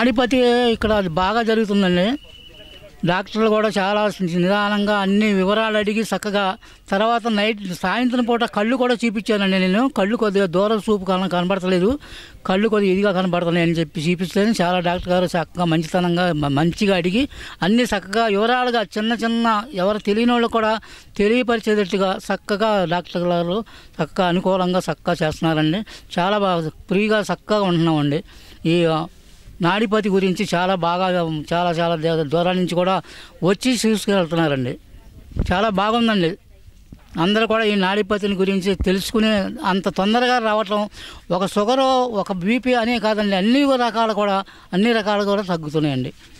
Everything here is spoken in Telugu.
నాడిపతి ఇక్కడ అది బాగా జరుగుతుందండి డాక్టర్లు కూడా చాలా నిదానంగా అన్ని వివరాలు అడిగి చక్కగా తర్వాత నైట్ సాయంత్రం పూట కళ్ళు కూడా చూపించానండి నేను కళ్ళు కొద్దిగా దూరం చూపు కన కనబడతలేదు కళ్ళు కొద్దిగా ఇదిగా కనబడుతున్నాయి అని చెప్పి చూపిస్తే చాలా డాక్టర్ గారు చక్కగా మంచితనంగా మ- మంచిగా అడిగి అన్ని చక్కగా వివరాలుగా చిన్న చిన్న ఎవరు తెలియని వాళ్ళు కూడా తెలియపరిచేటట్టుగా చక్కగా డాక్టర్ గారు చక్కగా అనుకూలంగా చక్కగా చేస్తున్నారండి చాలా బాగా ఫ్రీగా చక్కగా ఉంటున్నామండి ఈ ఆ, నాడిపతి గురించి చాలా బాగా చాలా చాలా దే- దూరం నుంచి కూడా వచ్చి చూసుకెళ్తున్నారండి చాలా బాగుందండి అందరూ కూడా ఈ నాడిపతిని గురించి తెలుసుకునే అంత తొందరగా రావటం ఒక షుగరు ఒక బీపీ అనే కాదండి అన్ని రకాలు కూడా అన్ని రకాలు కూడా తగ్గుతున్నాయండి